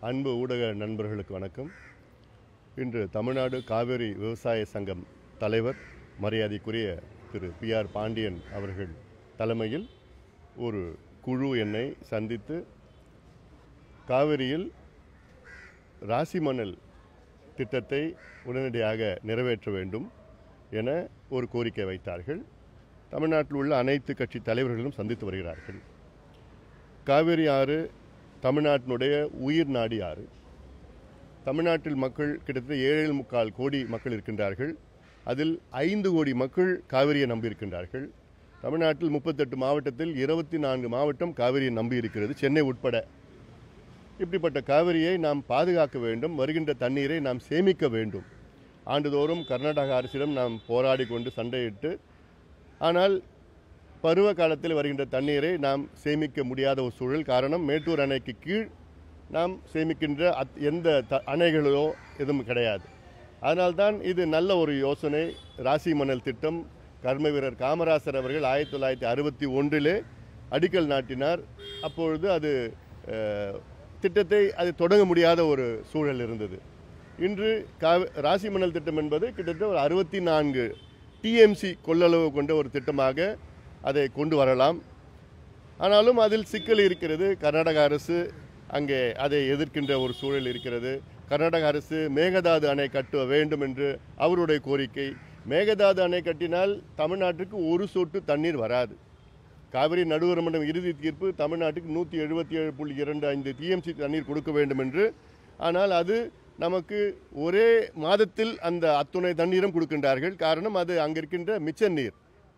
அன்பு ஊடக நண்பர்களுக்கு வணக்கம் இன்று தமிழ்நாடு காவேரி விவசாய சங்கம் தலைவர் மரியாதைக்குரிய திரு பி ஆர் பாண்டியன் அவர்கள் தலைமையில் ஒரு குழு என்னை சந்தித்து காவிரியில் ராசி மணல் திட்டத்தை உடனடியாக நிறைவேற்ற வேண்டும் என ஒரு கோரிக்கை வைத்தார்கள் தமிழ்நாட்டில் உள்ள அனைத்து கட்சி தலைவர்களும் சந்தித்து வருகிறார்கள் காவிரி ஆறு தமிழ்நாட்டினுடைய உயிர் நாடி ஆறு தமிழ்நாட்டில் மக்கள் கிட்டத்தட்ட ஏழு முக்கால் கோடி மக்கள் இருக்கின்றார்கள் அதில் ஐந்து கோடி மக்கள் காவிரியை நம்பியிருக்கின்றார்கள் தமிழ்நாட்டில் முப்பத்தெட்டு மாவட்டத்தில் இருபத்தி நான்கு மாவட்டம் காவிரியை நம்பி இருக்கிறது சென்னை உட்பட இப்படிப்பட்ட காவிரியை நாம் பாதுகாக்க வேண்டும் வருகின்ற தண்ணீரை நாம் சேமிக்க வேண்டும் ஆண்டுதோறும் கர்நாடக அரசிடம் நாம் போராடி கொண்டு சண்டையிட்டு ஆனால் பருவ காலத்தில் வருகின்ற தண்ணீரை நாம் சேமிக்க முடியாத ஒரு சூழல் காரணம் மேட்டூர் அணைக்கு கீழ் நாம் சேமிக்கின்ற அத் எந்த த அணைகளோ எதுவும் கிடையாது அதனால்தான் இது நல்ல ஒரு யோசனை ராசி மணல் திட்டம் கர்ம வீரர் காமராசர் அவர்கள் ஆயிரத்தி தொள்ளாயிரத்தி அறுபத்தி ஒன்றிலே அடிக்கல் நாட்டினார் அப்பொழுது அது அஹ், திட்டத்தை அது தொடங்க முடியாத ஒரு சூழல் இருந்தது இன்று காவி ராசி மணல் திட்டம் என்பது கிட்டத்தட்ட ஒரு அறுபத்தி நான்கு டிஎம்சி கொள்ளளவு கொண்ட ஒரு திட்டமாக அதை கொண்டு வரலாம் ஆனாலும் அதில் சிக்கல் இருக்கிறது கர்நாடக அரசு அங்கே அதை எதிர்க்கின்ற ஒரு சூழல் இருக்கிறது கர்நாடக அரசு மேகதாது அணை கட்ட வேண்டும் என்று அவருடைய கோரிக்கை மேகதாது அணை கட்டினால் தமிழ்நாட்டுக்கு ஒரு சொட்டு தண்ணீர் வராது காவிரி நடுவர் மன்றம் இறுதி தீர்ப்பு தமிழ்நாட்டுக்கு நூற்றி எழுபத்தி ஏழு புள்ளி இரண்டு ஐந்து டிஎம்சி தண்ணீர் கொடுக்க வேண்டும் என்று ஆனால் அது நமக்கு ஒரே மாதத்தில் அந்த அத்துணை தண்ணீரும் கொடுக்கின்றார்கள் காரணம் அது அங்கே இருக்கின்ற மிச்ச நீர்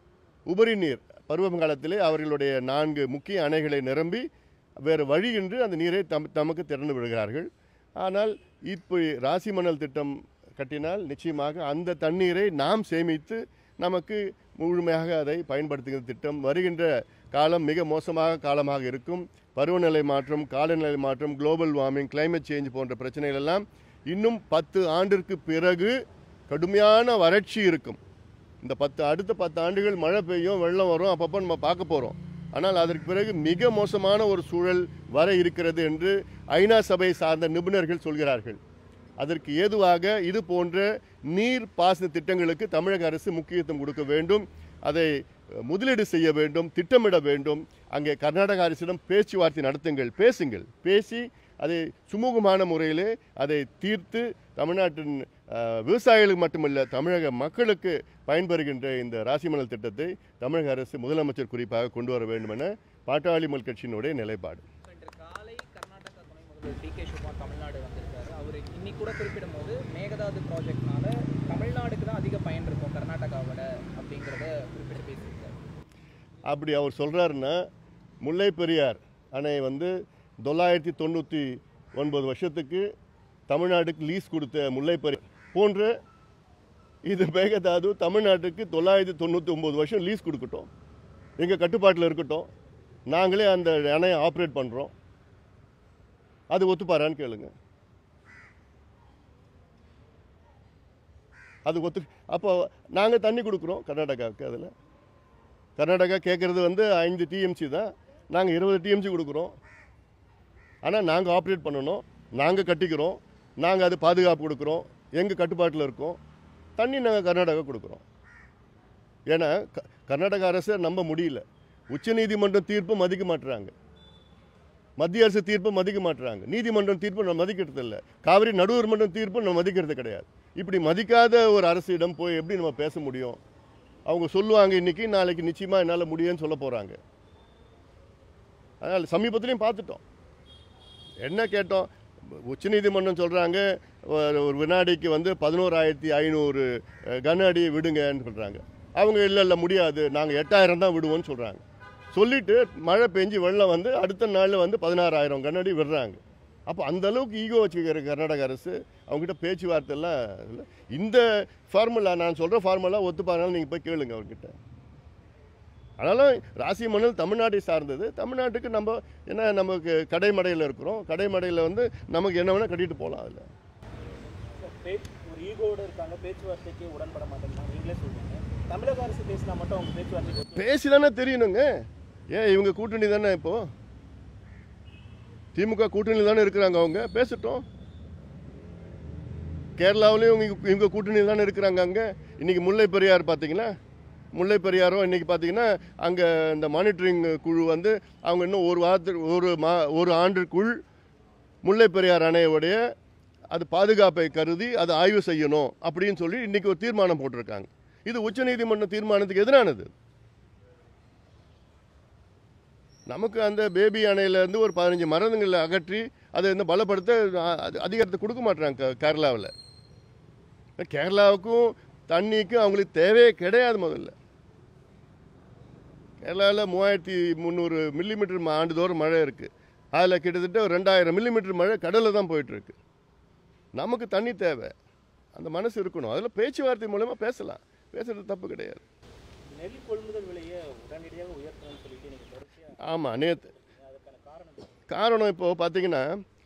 உபரி நீர் பருவ காலத்திலே அவர்களுடைய நான்கு முக்கிய அணைகளை நிரம்பி வேறு வழியின்றி அந்த நீரை தம் தமக்கு திறந்து விடுகிறார்கள் ஆனால் இப்போ ராசி மணல் திட்டம் கட்டினால் நிச்சயமாக அந்த தண்ணீரை நாம் சேமித்து நமக்கு முழுமையாக அதை பயன்படுத்துகிற திட்டம் வருகின்ற காலம் மிக மோசமாக காலமாக இருக்கும் பருவநிலை மாற்றம் காலநிலை மாற்றம் குளோபல் வார்மிங் climate சேஞ்ச் போன்ற பிரச்சனைகள் எல்லாம் இன்னும் பத்து ஆண்டிற்கு பிறகு கடுமையான வறட்சி இருக்கும் இந்த பத்து அடுத்த பத்து ஆண்டுகள் மழை பெய்யும் வெள்ளம் வரும் அப்பப்போ நம்ம பார்க்க போகிறோம் ஆனால் அதற்கு பிறகு மிக மோசமான ஒரு சூழல் வர இருக்கிறது என்று ஐநா சபை சார்ந்த நிபுணர்கள் சொல்கிறார்கள் அதற்கு ஏதுவாக இது போன்ற நீர் பாசன திட்டங்களுக்கு தமிழக அரசு முக்கியத்துவம் கொடுக்க வேண்டும் அதை அஹ், முதலீடு செய்ய வேண்டும் திட்டமிட வேண்டும் அங்கே கர்நாடக அரசிடம் பேச்சுவார்த்தை நடத்துங்கள் பேசுங்கள் பேசி அதை சுமூகமான முறையிலே அதை தீர்த்து தமிழ்நாட்டின் அஹ், விவசாயிகளுக்கு மட்டுமல்ல தமிழக மக்களுக்கு பயன்பெறுகின்ற இந்த ராசிமணல் திட்டத்தை தமிழக அரசு முதலமைச்சர் குறிப்பாக கொண்டு வர வேண்டும் என பாட்டாளி மல் கட்சியினுடைய நிலைப்பாடு இன்று காலை கர்நாடகா துணை முதல்வர் டி கே சிவகுமார் தமிழ்நாடு வந்திருக்காரு அவர் இன்னைக்கு கூட குறிப்பிடும் போது மேகதாது ப்ராஜெக்ட்னால தமிழ்நாடுக்கு தான் அதிக பயன் இருக்கும் கர்நாடகாவோட அப்படிங்கிறத குறிப்பிட்டு பேசியிருக்காரு அப்படி அவர் சொல்கிறாருன்னா முல்லை பெரியார் அணை வந்து தொள்ளாயிரத்தி தொண்ணூற்றி ஒன்பது வருஷத்துக்கு தமிழ்நாட்டுக்கு லீஸ் கொடுத்த முல்லை பெரியார் போன்ற இது மேகதாது தமிழ்நாட்டுக்கு தொள்ளாயிரத்தி தொண்ணூற்றி ஒம்பது வருஷம் லீஸ் கொடுக்கட்டும் எங்கள் கட்டுப்பாட்டில் இருக்கட்டும் நாங்களே அந்த அணையை ஆப்ரேட் பண்ணுறோம் அது ஒத்துப்பாரான்னு கேளுங்க அது ஒத்து அப்போ நாங்கள் தண்ணி கொடுக்குறோம் கர்நாடகாவுக்கு அதில் கர்நாடகா கேட்குறது வந்து ஐந்து டிஎம்சி தான் நாங்கள் இருபது டிஎம்சி கொடுக்குறோம் ஆனால் நாங்கள் ஆப்ரேட் பண்ணணும் நாங்கள் கட்டிக்கிறோம் நாங்கள் அது பாதுகாப்பு கொடுக்குறோம் எங்கள் கட்டுப்பாட்டில் இருக்கோம் தண்ணி நாங்கள் கர்நாடகா கொடுக்குறோம் ஏன்னா க- கர்நாடக அரசை நம்ப முடியல உச்சநீதிமன்றம் தீர்ப்பு மதிக்க மாட்டுறாங்க மத்திய அரசு தீர்ப்பு மதிக்க மாட்டுறாங்க நீதிமன்றம் தீர்ப்பு நம்ம மதிக்கிறது இல்லை காவிரி நடுவர் மன்றம் தீர்ப்பு நம்ம மதிக்கிறது கிடையாது இப்படி மதிக்காத ஒரு அரசிடம் போய் எப்படி நம்ம பேச முடியும் அவங்க சொல்லுவாங்க இன்னைக்கு நாளைக்கு நிச்சயமா என்னால் முடியும்னு சொல்ல போறாங்க அதனால் சமீபத்திலையும் பார்த்துட்டோம் என்ன கேட்டோம் உச்சநீதிமன்றம் சொல்றாங்க ஒரு ஒரு வினாடிக்கு வந்து பதினோராயிரத்தி ஐநூறு கன அடி விடுங்கன்னு சொல்றாங்க அவங்க இல்லை இல்லை முடியாது நாங்கள் எட்டாயிரம் தான் விடுவோம்னு சொல்றாங்க சொல்லிட்டு மழை பெஞ்சு வெள்ளம் வந்து அடுத்த நாளில் வந்து பதினாறாயிரம் கனஅடி விடுறாங்க அப்போ அந்த அளவுக்கு ஈகோ வச்சுக்கிற கர்நாடக அரசு அவங்ககிட்ட பேச்சுவார்த்தை எல்லாம் இல்ல. இந்த ஃபார்முலா நான் சொல்கிற ஃபார்முலா ஒத்துப்பாங்கன்னு நீங்கள் போய் கேளுங்க அவர்கிட்ட ஆனாலும் ராசி மணல் தமிழ்நாட்டை சார்ந்தது தமிழ்நாட்டுக்கு நம்ம என்ன நமக்கு கடைமடையில் இருக்கிறோம் கடைமடையில் வந்து நமக்கு என்ன வேணால் கட்டிட்டு போகலாம் அதில் பே- ஒரு ஈகோட இருக்காங்க பேச்சுவார்த்தைக்கு உடன்பட மாட்டேங்கிறாங்க நீங்களே சொல்றீங்க தமிழக அரசு பேசினா மட்டும் அவங்க பேச்சுவார்த்தைக்கு ஒத்து- பேசி தானே தெரியணுங்க ஏன் இவங்க கூட்டணி தானே இப்போ திமுக கூட்டணியில் தானே இருக்கிறாங்க அவங்க பேசட்டும் கேரளாவிலையும் இவங்க இவங்க கூட்டணியில் தானே இருக்கிறாங்க அங்கே இன்னைக்கு முல்லை பெரியார் பார்த்தீங்கன்னா முல்லை பெரியாரும் இன்னைக்கு பார்த்தீங்கன்னா அங்கே இந்த மானிட்டரிங் குழு வந்து அவங்க இன்னும் ஒரு வாரத்துக்கு ஒரு மா ஒரு ஆண்டுக்குள் முல்லை பெரியார் அணையோடைய அது பாதுகாப்பை கருதி அதை ஆய்வு செய்யணும் அப்படின்னு சொல்லி இன்னைக்கு ஒரு தீர்மானம் போட்டிருக்காங்க இது உச்சநீதிமன்ற தீர்மானத்துக்கு எதிரானது நமக்கு அந்த பேபி அணையிலேருந்து ஒரு பதினஞ்சு மரங்களை அகற்றி அதை வந்து பலப்படுத்த அ- அது அதிகாரத்தை கொடுக்க மாட்டாங்க கேரளாவில் கேரளாவுக்கும் தண்ணிக்கும் அவங்களுக்கு தேவையே கிடையாது முதல்ல கேரளாவில் மூவாயிரத்தி முந்நூறு மில்லிமீட்டர் ஆண்டுதோறும் மழை இருக்குது அதில் கிட்டத்தட்ட ஒரு ரெண்டாயிரம் மில்லிமீட்டர் மழை கடலில் தான் போயிட்டுருக்கு நமக்கு தண்ணி தேவை அந்த மனசு இருக்கணும் அதில் பேச்சுவார்த்தை மூலமாக பேசலாம் பேசுறது தப்பு கிடையாது நெல் கொள்முதல் விலையை உடனடியாக உயர்த்தணும்னு சொல்லிட்டு நீங்கள் தொடர்ச்சியாக ஆமாம் நேற்று அதுக்கான காரணம் என்ன? காரணம் இப்போ பார்த்தீங்கன்னா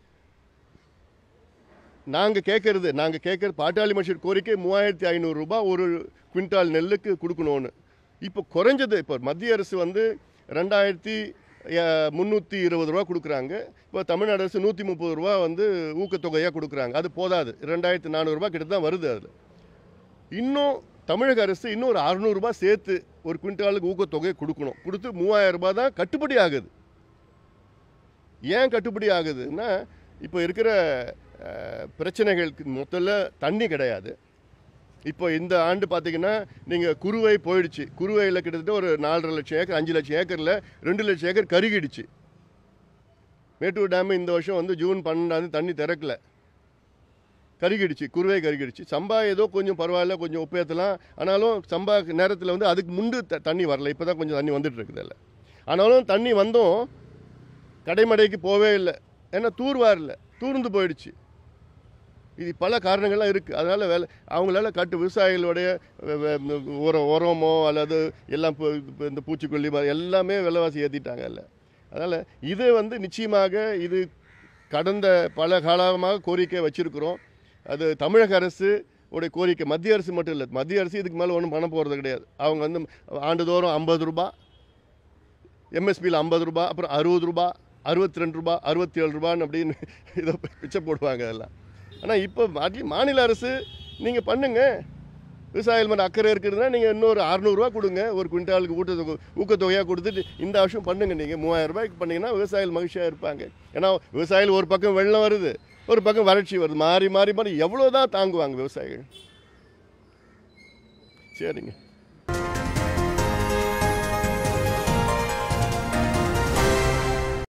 நாங்கள் கேட்கறது நாங்கள் கேட்கறது பாட்டாளி மனுஷர் கோரிக்கை மூவாயிரத்தி ஐநூறுரூபா ஒரு குவிண்டால் நெல்லுக்கு கொடுக்கணும்னு இப்போ குறைஞ்சது இப்போ மத்திய அரசு வந்து ரெண்டாயிரத்தி முந்நூற்றி இருபது ரூபா கொடுக்குறாங்க இப்போ தமிழ்நாடு அரசு நூற்றி முப்பது ரூபா வந்து ஊக்கத்தொகையாக கொடுக்குறாங்க அது போதாது ரெண்டாயிரத்தி நானூறுரூபா கிட்ட தான் வருது அதில் இன்னும் தமிழக அரசு இன்னும் ஒரு அறுநூறுபா சேர்த்து ஒரு குவிண்டாலுக்கு ஊக்கத்தொகை கொடுக்கணும் கொடுத்து மூவாயிரம் ரூபாய் தான் கட்டுப்படி ஆகுது ஏன் கட்டுப்படி ஆகுதுன்னா இப்போ இருக்கிற அஹ், பிரச்சனைகளுக்கு முதல்ல தண்ணி கிடையாது இப்போ இந்த ஆண்டு பார்த்தீங்கன்னா நீங்கள் குருவை போயிடுச்சு குருவையில் கிட்டத்தட்ட ஒரு நாலரை லட்சம் ஏக்கர் அஞ்சு லட்சம் ஏக்கரில் ரெண்டு லட்சம் ஏக்கர் கருகிடுச்சு மேட்டூர் டேம் இந்த வருஷம் வந்து ஜூன் பன்னெண்டாந்து தண்ணி திறக்கல கருகிடுச்சு குருவை கருகிடுச்சு சம்பா ஏதோ கொஞ்சம் பரவாயில்ல கொஞ்சம் உப்பேற்றலாம் ஆனாலும் சம்பா நேரத்தில் வந்து அதுக்கு முண்டு த- தண்ணி வரல இப்போ தான் கொஞ்சம் தண்ணி வந்துட்டு இருக்குது அதில் ஆனாலும் தண்ணி வந்தும் கடைமடைக்கு போவே இல்லை ஏன்னா தூர் வரல தூர்ந்து போயிடுச்சு இது பல காரணங்கள்லாம் இருக்குது அதனால் வேலை அவங்களால கட்டு விவசாயிகளுடைய வெ- வெ- உரம் உரமோ அல்லது எல்லாம் இப்போ இப்போ இந்த பூச்சிக்கொல்லி மாதிரி எல்லாமே விலைவாசி ஏற்றிட்டாங்க இல்லை அதனால் இது வந்து நிச்சயமாக இது கடந்த பல காலமாக கோரிக்கை வச்சிருக்கிறோம் அது தமிழக அரசு உடைய கோரிக்கை மத்திய அரசு மட்டும் இல்லை மத்திய அரசு இதுக்கு மேலே ஒன்றும் பண்ண போகிறது கிடையாது அவங்க வந்து ஆண்டுதோறும் ஐம்பது ரூபாய் எம்எஸ்பியில் ஐம்பது ரூபா அப்புறம் அறுபது ரூபா அறுபத்தி ரெண்டு ரூபா அறுபத்தி ஏழு ரூபான்னு அப்படின்னு இதை பிச்சை போடுவாங்க அதெல்லாம் ஆனால் இப்போ மாற்றி மாநில அரசு நீங்கள் பண்ணுங்க விவசாயிகள் மேலே அக்கறை இருக்கிறதுனா நீங்கள் இன்னொரு அறநூறுவா கொடுங்க ஒரு குவிண்டாலுக்கு ஊட்டத்தொகை ஊக்கத்தொகையாக கொடுத்துட்டு இந்த வருஷம் பண்ணுங்க நீங்கள் மூவாயிரம் ரூபாய்க்கு பண்ணீங்கன்னா விவசாயிகள் மகிழ்ச்சியாக இருப்பாங்க ஏன்னா விவசாயிகள் ஒரு பக்கம் வெள்ளம் வருது ஒரு பக்கம் வறட்சி வருது மாறி மாறி மாறி எவ்வளோ தான் தாங்குவாங்க விவசாயிகள் சரிங்க